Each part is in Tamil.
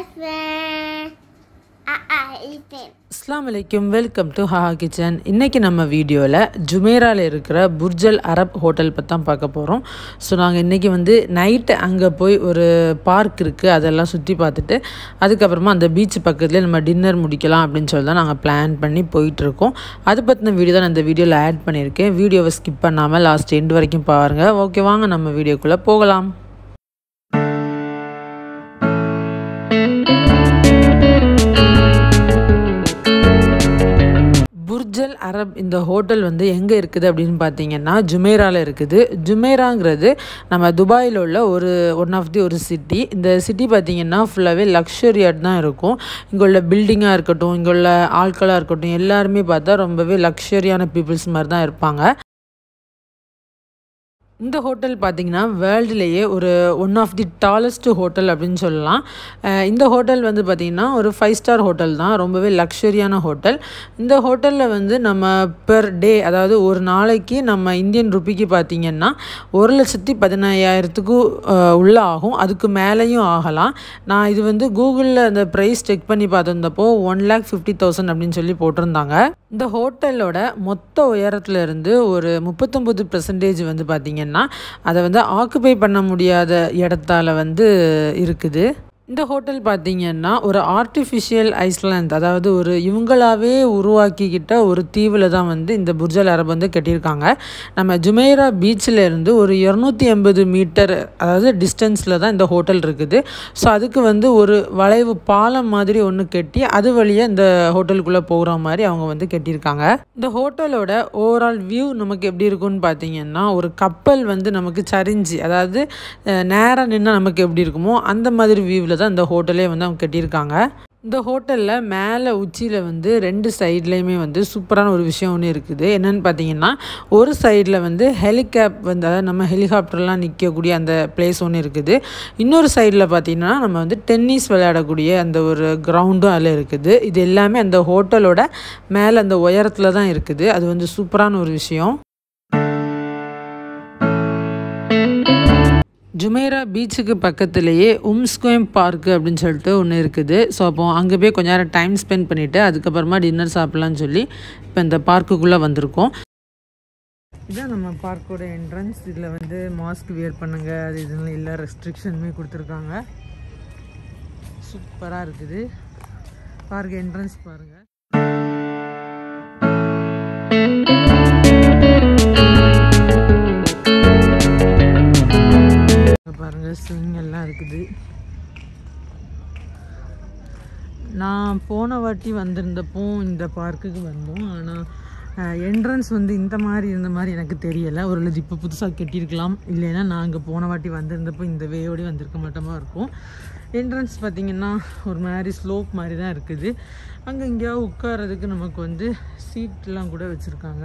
Aslan. Ah, ah, Ethan. அஸ்லாம் வலைக்கும் வெல்கம் டு ஹஹா கிச்சன் இன்றைக்கி நம்ம வீடியோவில் ஜுமேராவில் இருக்கிற புர்ஜல் அரப் ஹோட்டல் பற்றி தான் பார்க்க போகிறோம் ஸோ நாங்கள் இன்றைக்கி வந்து நைட்டு அங்கே போய் ஒரு பார்க் இருக்குது அதெல்லாம் சுற்றி பார்த்துட்டு அதுக்கப்புறமா அந்த பீச் பக்கத்துலேயே நம்ம டின்னர் முடிக்கலாம் அப்படின்னு சொல்லி தான் நாங்கள் பிளான் பண்ணி போயிட்டுருக்கோம் அது பற்றின வீடியோ தான் நான் இந்த வீடியோவில் ஆட் பண்ணியிருக்கேன் வீடியோவை ஸ்கிப் பண்ணாமல் லாஸ்ட் எண்டு வரைக்கும் பாருங்கள் ஓகே வாங்க நம்ம வீடியோக்குள்ளே போகலாம் புர்ஜல் அரப் இந்த ஹோட்டல் வந்து எங்கே இருக்குது அப்படின்னு பார்த்தீங்கன்னா ஜுமேராவில் இருக்குது ஜுமேராங்கிறது நம்ம துபாயில் உள்ள ஒரு ஒன் ஆஃப் தி ஒரு சிட்டி இந்த சிட்டி பார்த்தீங்கன்னா ஃபுல்லாகவே லக்ஸரியாக தான் இருக்கும் இங்கே உள்ள பில்டிங்காக இருக்கட்டும் இங்கே உள்ள ஆட்களாக இருக்கட்டும் எல்லாருமே பார்த்தா ரொம்பவே லக்ஸரியான பீப்புள்ஸ் மாதிரி தான் இருப்பாங்க இந்த ஹோட்டல் பார்த்தீங்கன்னா வேர்ல்டுலேயே ஒரு one of the tallest hotel அப்படின்னு சொல்லலாம் அஹ் இந்த ஹோட்டல் வந்து பார்த்திங்கன்னா ஒரு ஃபைவ் ஸ்டார் ஹோட்டல் தான் ரொம்பவே லக்ஸரியான ஹோட்டல் இந்த ஹோட்டலில் வந்து நம்ம பெர் டே அதாவது ஒரு நாளைக்கு நம்ம இந்தியன் ருப்பிக்கு பார்த்திங்கன்னா ஒரு லட்சத்தி பதினாயிரத்துக்கும் உள்ள ஆகும் அதுக்கு மேலேயும் ஆகலாம் நான் இது வந்து கூகுளில் அந்த ப்ரைஸ் செக் பண்ணி பார்த்துருந்தப்போ ஒன் லேக் ஃபிஃப்டி தௌசண்ட் அப்படின்னு சொல்லி போட்டிருந்தாங்க இந்த ஹோட்டலோட மொத்த உயரத்துல இருந்து ஒரு முப்பத்தொம்பது பெர்சன்டேஜ் வந்து பார்த்திங்கன்னா அதை வந்து ஆக்குபை பண்ண முடியாத இடத்தால வந்து இருக்குது இந்த ஹோட்டல் பார்த்தீங்கன்னா ஒரு ஆர்டிஃபிஷியல் ஐஸ்லாண்ட் அதாவது ஒரு இவங்களாவே உருவாக்கிக்கிட்ட ஒரு தீவில் தான் வந்து இந்த புர்ஜல் அரப் வந்து கட்டியிருக்காங்க நம்ம ஜுமேரா பீச்சில் இருந்து ஒரு இரநூத்தி எண்பது மீட்டர் அதாவது டிஸ்டன்ஸில் தான் இந்த ஹோட்டல் இருக்குது ஸோ அதுக்கு வந்து ஒரு வளைவு பாலம் மாதிரி ஒன்று கட்டி அது வழியாக இந்த ஹோட்டலுக்குள்ளே போகிற மாதிரி அவங்க வந்து கட்டியிருக்காங்க இந்த ஹோட்டலோட ஓவரால் வியூ நமக்கு எப்படி இருக்கும்னு பார்த்தீங்கன்னா ஒரு கப்பல் வந்து நமக்கு சரிஞ்சு அதாவது நேராக நின்னா நமக்கு எப்படி இருக்குமோ அந்த மாதிரி வியூவில் தான் இந்த ஹோட்டலே வந்து அவங்க கட்டியிருக்காங்க இந்த ஹோட்டலில் மேலே உச்சியில் வந்து ரெண்டு சைட்லேயுமே வந்து சூப்பரான ஒரு விஷயம் ஒன்று இருக்குது என்னென்னு பார்த்தீங்கன்னா ஒரு சைடில் வந்து ஹெலிகாப் வந்து அதாவது நம்ம ஹெலிகாப்டர்லாம் நிற்கக்கூடிய அந்த பிளேஸ் ஒன்று இருக்குது இன்னொரு சைடில் பார்த்தீங்கன்னா நம்ம வந்து டென்னிஸ் விளையாடக்கூடிய அந்த ஒரு கிரவுண்டும் அதில் இருக்குது இது எல்லாமே அந்த ஹோட்டலோட மேலே அந்த உயரத்தில் தான் இருக்குது அது வந்து சூப்பரான ஒரு விஷயம் ஜுமேரா பீச்சுக்கு பக்கத்துலேயே உம்ஸ்கோயம் பார்க்கு அப்படின்னு சொல்லிட்டு ஒன்று இருக்குது ஸோ அப்போ அங்கே போய் கொஞ்ச நேரம் டைம் ஸ்பெண்ட் பண்ணிவிட்டு அதுக்கப்புறமா டின்னர் சாப்பிட்லான்னு சொல்லி இப்போ இந்த பார்க்குக்குள்ளே வந்திருக்கோம் இதான் நம்ம பார்க்கோட என்ட்ரன்ஸ் இதில் வந்து மாஸ்க் வியர் பண்ணுங்க அது இதெல்லாம் எல்லா ரெஸ்ட்ரிக்ஷனுமே கொடுத்துருக்காங்க சூப்பராக இருக்குது பார்க் என்ட்ரன்ஸ் பாருங்கள் பாருங்க ஸ்விங் எல்லாம் இருக்குது நான் போன வாட்டி வந்திருந்தப்போ இந்த பார்க்குக்கு வந்தோம் ஆனால் என்ட்ரன்ஸ் வந்து இந்த மாதிரி இருந்த மாதிரி எனக்கு தெரியலை ஒரு இது இப்போ புதுசாக கட்டியிருக்கலாம் இல்லைன்னா நான் அங்கே போன வாட்டி வந்திருந்தப்போ இந்த வேயோடய வந்திருக்க மாட்டோமா இருக்கும் என்ட்ரன்ஸ் பார்த்திங்கன்னா ஒரு மாதிரி ஸ்லோப் மாதிரி தான் இருக்குது அங்கே எங்கேயாவது உட்காரதுக்கு நமக்கு வந்து சீட்லாம் கூட வச்சுருக்காங்க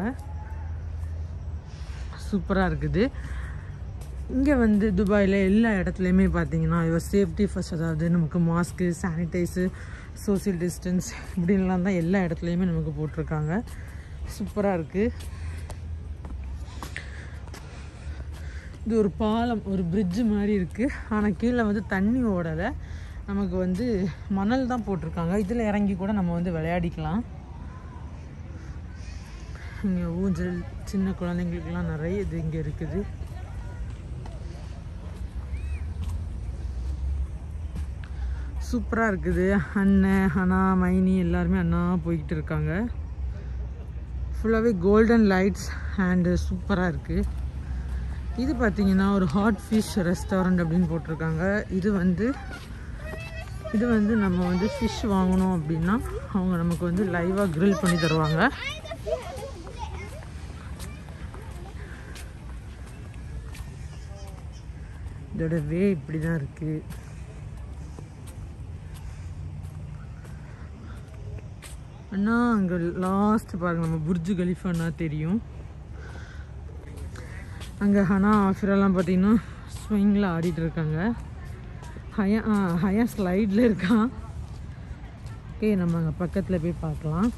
சூப்பராக இருக்குது இங்கே வந்து துபாயில் எல்லா இடத்துலையுமே பார்த்தீங்கன்னா இவர் சேஃப்டி ஃபர்ஸ்ட் அதாவது நமக்கு மாஸ்க்கு சானிடைஸு சோசியல் டிஸ்டன்ஸ் இப்படின்லாம் தான் எல்லா இடத்துலையுமே நமக்கு போட்டிருக்காங்க சூப்பராக இருக்குது இது ஒரு பாலம் ஒரு பிரிட்ஜு மாதிரி இருக்குது ஆனால் கீழே வந்து தண்ணி ஓடலை நமக்கு வந்து மணல் தான் போட்டிருக்காங்க இதில் இறங்கி கூட நம்ம வந்து விளையாடிக்கலாம் இங்கே ஊஞ்சல் சின்ன குழந்தைங்களுக்கெல்லாம் நிறைய இது இங்கே இருக்குது சூப்பராக இருக்குது அண்ணன் அண்ணா மைனி எல்லாருமே அண்ணா போய்கிட்டு இருக்காங்க ஃபுல்லாகவே கோல்டன் லைட்ஸ் அண்டு சூப்பராக இருக்குது இது பார்த்திங்கன்னா ஒரு ஹாட் ஃபிஷ் ரெஸ்டாரண்ட் அப்படின்னு போட்டிருக்காங்க இது வந்து இது வந்து நம்ம வந்து ஃபிஷ் வாங்கணும் அப்படின்னா அவங்க நமக்கு வந்து லைவாக க்ரில் பண்ணி தருவாங்க இதோட வே இப்படி தான் இருக்குது அண்ணா அங்கே லாஸ்ட் பாருங்க நம்ம புர்ஜு கலிஃபானா தெரியும் அங்கே ஹனா ஆஃபிரெல்லாம் பார்த்தீங்கன்னா ஸ்விங்கில் ஆடிட்டு இருக்காங்க ஹயா ஆ ஹயா ஸ்லைடில் இருக்கான் ஓகே நம்ம அங்கே பக்கத்தில் போய் பார்க்கலாம்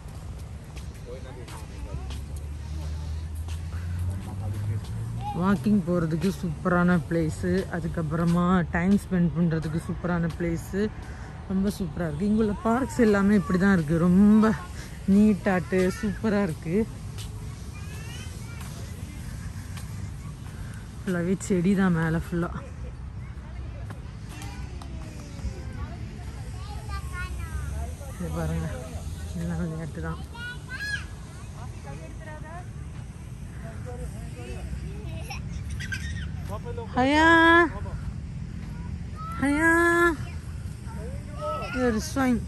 வாக்கிங் போகிறதுக்கு சூப்பரான பிளேஸு அதுக்கப்புறமா டைம் ஸ்பெண்ட் பண்ணுறதுக்கு சூப்பரான பிளேஸு ரொம்ப சூப்பராக இருக்குது இங்குள்ள பார்க்ஸ் எல்லாமே இப்படி தான் இருக்குது ரொம்ப நீட்டாட்டு சூப்பராக இருக்குது ஃபுல்லாகவே செடி தான் மேலே ஃபுல்லாக இது பாருங்க எல்லாம் விளையாட்டு தான் ஹயா ஹயா ஒரு ஸ்வைன்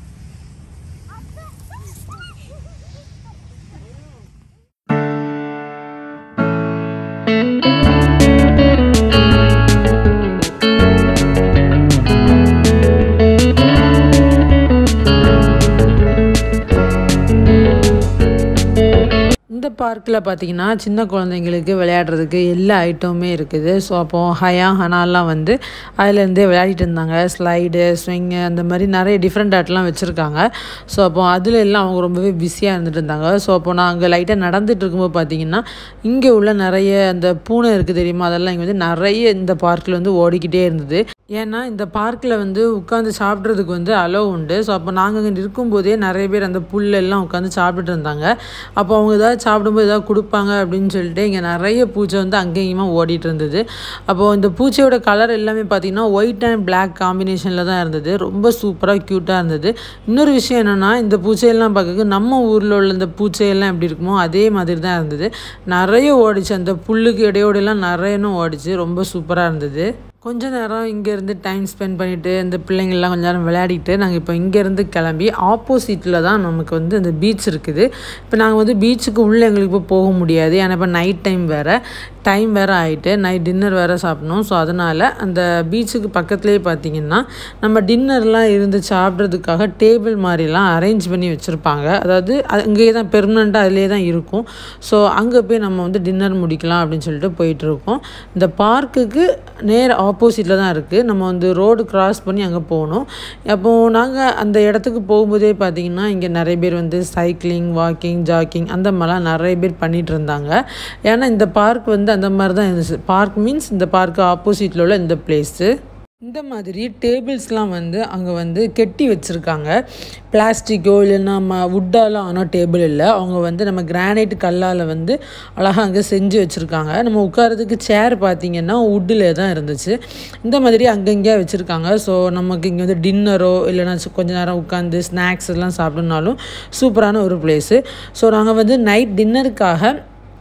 இந்த பார்க்கில் பார்த்தீங்கன்னா சின்ன குழந்தைங்களுக்கு விளையாடுறதுக்கு எல்லா ஐட்டமுமே இருக்குது ஸோ அப்போது ஹயா ஹனாலாம் வந்து அதுலேருந்தே விளையாடிட்டு இருந்தாங்க ஸ்லைடு ஸ்விங்கு அந்த மாதிரி நிறைய டிஃப்ரெண்ட் ஆர்ட்லாம் வச்சுருக்காங்க ஸோ அப்போ அதில் எல்லாம் அவங்க ரொம்பவே பிஸியாக இருந்துட்டு இருந்தாங்க ஸோ அப்போ நான் அங்கே லைட்டாக நடந்துட்டு இருக்கும்போது பார்த்தீங்கன்னா இங்கே உள்ள நிறைய அந்த பூனை இருக்குது தெரியுமா அதெல்லாம் இங்கே வந்து நிறைய இந்த பார்க்கில் வந்து ஓடிக்கிட்டே இருந்தது ஏன்னா இந்த பார்க்கில் வந்து உட்காந்து சாப்பிட்றதுக்கு வந்து அலோவ் உண்டு ஸோ அப்போ நாங்கள் இங்கே இருக்கும்போதே நிறைய பேர் அந்த புல்லெல்லாம் உட்காந்து சாப்பிட்டுட்டு இருந்தாங்க அப்போ அவங்க ஏதாவது சாப்பிடும்போது ஏதாவது கொடுப்பாங்க அப்படின்னு சொல்லிட்டு இங்கே நிறைய பூச்சை வந்து அங்கேயுமா ஓடிட்டு இருந்தது அப்போது இந்த பூச்சையோட கலர் எல்லாமே பார்த்தீங்கன்னா ஒயிட் அண்ட் பிளாக் காம்பினேஷனில் தான் இருந்தது ரொம்ப சூப்பராக க்யூட்டாக இருந்தது இன்னொரு விஷயம் என்னென்னா இந்த பூச்சையெல்லாம் பார்க்க நம்ம ஊரில் உள்ள இந்த பூச்சையெல்லாம் எப்படி இருக்குமோ அதே மாதிரி தான் இருந்தது நிறைய ஓடிச்சு அந்த புல்லுக்கு இடையோடெல்லாம் நிறையனும் ஓடிச்சு ரொம்ப சூப்பராக இருந்தது கொஞ்ச நேரம் இங்கேருந்து டைம் ஸ்பெண்ட் பண்ணிவிட்டு இந்த பிள்ளைங்கள்லாம் கொஞ்ச நேரம் விளையாடிட்டு நாங்கள் இப்போ இங்கேருந்து கிளம்பி ஆப்போசிட்டில் தான் நமக்கு வந்து இந்த பீச் இருக்குது இப்போ நாங்கள் வந்து பீச்சுக்கு உள்ளே எங்களுக்கு இப்போ போக முடியாது ஏன்னா இப்போ நைட் டைம் வேறு டைம் வேறு ஆகிட்டு நைட் டின்னர் வேறு சாப்பிடணும் ஸோ அதனால் அந்த பீச்சுக்கு பக்கத்துலேயே பார்த்தீங்கன்னா நம்ம டின்னர்லாம் இருந்து சாப்பிட்றதுக்காக டேபிள் மாதிரிலாம் அரேஞ்ச் பண்ணி வச்சுருப்பாங்க அதாவது அங்கேயே தான் பெர்மனெண்ட்டாக அதிலே தான் இருக்கும் ஸோ அங்கே போய் நம்ம வந்து டின்னர் முடிக்கலாம் அப்படின்னு சொல்லிட்டு போயிட்டுருக்கோம் இந்த பார்க்குக்கு நேர் ஆப்போசிட்டில் தான் இருக்குது நம்ம வந்து ரோடு கிராஸ் பண்ணி அங்கே போகணும் அப்போது நாங்கள் அந்த இடத்துக்கு போகும்போதே பார்த்திங்கன்னா இங்கே நிறைய பேர் வந்து சைக்கிளிங் வாக்கிங் ஜாக்கிங் அந்த மாதிரிலாம் நிறைய பேர் பண்ணிகிட்டு இருந்தாங்க ஏன்னா இந்த பார்க் வந்து அந்த மாதிரி தான் இருந்துச்சு பார்க் மீன்ஸ் இந்த பார்க்கு ஆப்போசிட்டில் உள்ள இந்த பிளேஸு இந்த மாதிரி டேபிள்ஸ்லாம் வந்து அங்கே வந்து கெட்டி வச்சுருக்காங்க பிளாஸ்டிக்கோ இல்லைன்னா நம்ம வுட்டாலாம் ஆனால் டேபிள் இல்லை அவங்க வந்து நம்ம கிரானைட் கல்லால் வந்து அழகாக அங்கே செஞ்சு வச்சுருக்காங்க நம்ம உட்காரதுக்கு சேர் பார்த்திங்கன்னா வுட்டில் தான் இருந்துச்சு இந்த மாதிரி அங்கங்கேயே வச்சுருக்காங்க ஸோ நமக்கு இங்கே வந்து டின்னரோ இல்லைன்னா கொஞ்ச நேரம் உட்காந்து ஸ்நாக்ஸ் எல்லாம் சாப்பிட்னாலும் சூப்பரான ஒரு பிளேஸு ஸோ நாங்கள் வந்து நைட் டின்னருக்காக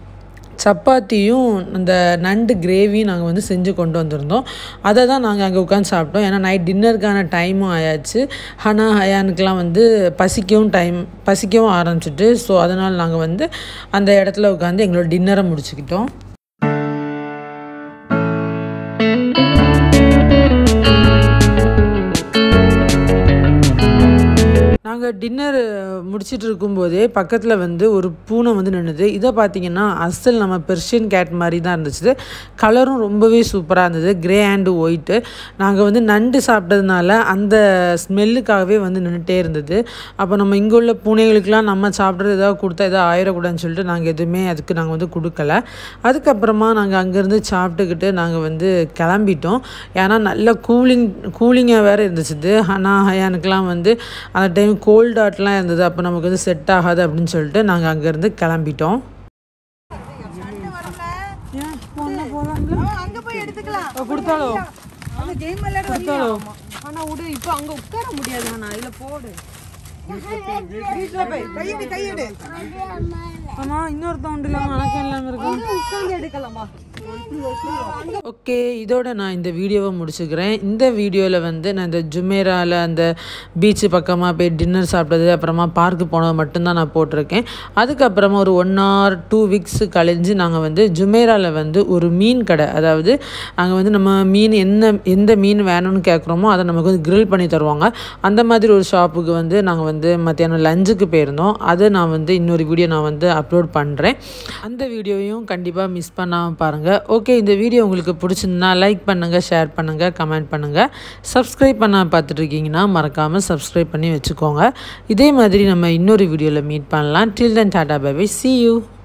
சப்பாத்தியும் அந்த நண்டு கிரேவியும் நாங்கள் வந்து செஞ்சு கொண்டு வந்திருந்தோம் அதை தான் நாங்கள் அங்கே உட்காந்து சாப்பிட்டோம் ஏன்னா நைட் டின்னருக்கான டைமும் ஆயாச்சு ஹனா ஹயானுக்கெலாம் வந்து பசிக்கவும் டைம் பசிக்கவும் ஆரம்பிச்சிட்டு ஸோ அதனால் நாங்கள் வந்து அந்த இடத்துல உட்காந்து எங்களோட டின்னரை முடிச்சுக்கிட்டோம் நாங்கள் டின்னர் முடிச்சிட்டு இருக்கும்போதே பக்கத்தில் வந்து ஒரு பூனை வந்து நின்றுது இதை பார்த்தீங்கன்னா அசல் நம்ம பெர்ஷியன் கேட் மாதிரி தான் இருந்துச்சு கலரும் ரொம்பவே சூப்பராக இருந்தது கிரே அண்டு ஒயிட்டு நாங்கள் வந்து நண்டு சாப்பிட்டதுனால அந்த ஸ்மெல்லுக்காகவே வந்து நின்றுட்டே இருந்தது அப்போ நம்ம இங்கே உள்ள பூனைகளுக்கெலாம் நம்ம சாப்பிட்றது ஏதாவது கொடுத்தா எதாவது ஆயிடக்கூடாதுன்னு சொல்லிட்டு நாங்கள் எதுவுமே அதுக்கு நாங்கள் வந்து கொடுக்கல அதுக்கப்புறமா நாங்கள் அங்கேருந்து சாப்பிட்டுக்கிட்டு நாங்கள் வந்து கிளம்பிட்டோம் ஏன்னா நல்ல கூலிங் கூலிங்காக வேறு இருந்துச்சு ஆனால் ஹயானுக்கெலாம் வந்து அந்த டைம் கோல்ட் ஆட்லாம் இருந்தது அப்போ நமக்கு வந்து செட் ஆகாது அப்படின்னு சொல்லிட்டு நாங்கள் அங்கேருந்து கிளம்பிட்டோம் அங்க போய் எடுத்துக்கலாம் கொடுத்தாலோ அந்த கேம் விளையாட வரலையா? ஆனா விடு இப்போ அங்க உட்கார முடியாது ஆனா இதுல போடு வீட்டுல போய் கையெடு கையெடு ஆமாம் இன்னொருத்தவங்க இல்லாமல் வணக்கம் இல்லாமல் இருக்கும் உட்கார்ந்து எடுக்கலாமா ஓகே இதோட நான் இந்த வீடியோவை முடிச்சுக்கிறேன் இந்த வீடியோவில் வந்து நான் இந்த ஜுமேராவில் அந்த பீச்சு பக்கமாக போய் டின்னர் சாப்பிட்டது அப்புறமா பார்க்கு போனது மட்டும்தான் நான் போட்டிருக்கேன் அதுக்கப்புறமா ஒரு ஒன் ஆர் டூ வீக்ஸ் கழிஞ்சு நாங்கள் வந்து ஜுமேராவில் வந்து ஒரு மீன் கடை அதாவது அங்கே வந்து நம்ம மீன் என்ன எந்த மீன் வேணும்னு கேட்குறோமோ அதை நமக்கு வந்து grill பண்ணி தருவாங்க அந்த மாதிரி ஒரு ஷாப்புக்கு வந்து நாங்கள் வந்து மத்தியானம் லஞ்சுக்கு போயிருந்தோம் அதை நான் வந்து இன்னொரு வீடியோ நான் வந்து அப்லோட் பண்ணுறேன் அந்த வீடியோவையும் கண்டிப்பாக மிஸ் பண்ணாமல் பாருங்கள் ஓகே இந்த வீடியோ உங்களுக்கு பிடிச்சிருந்தா லைக் பண்ணுங்கள் ஷேர் பண்ணுங்கள் கமெண்ட் பண்ணுங்கள் சப்ஸ்கிரைப் பண்ண பார்த்துட்டு இருக்கீங்கன்னா மறக்காமல் சப்ஸ்கிரைப் பண்ணி வச்சுக்கோங்க இதே மாதிரி நம்ம இன்னொரு வீடியோவில் மீட் பண்ணலாம் till then tata bye see you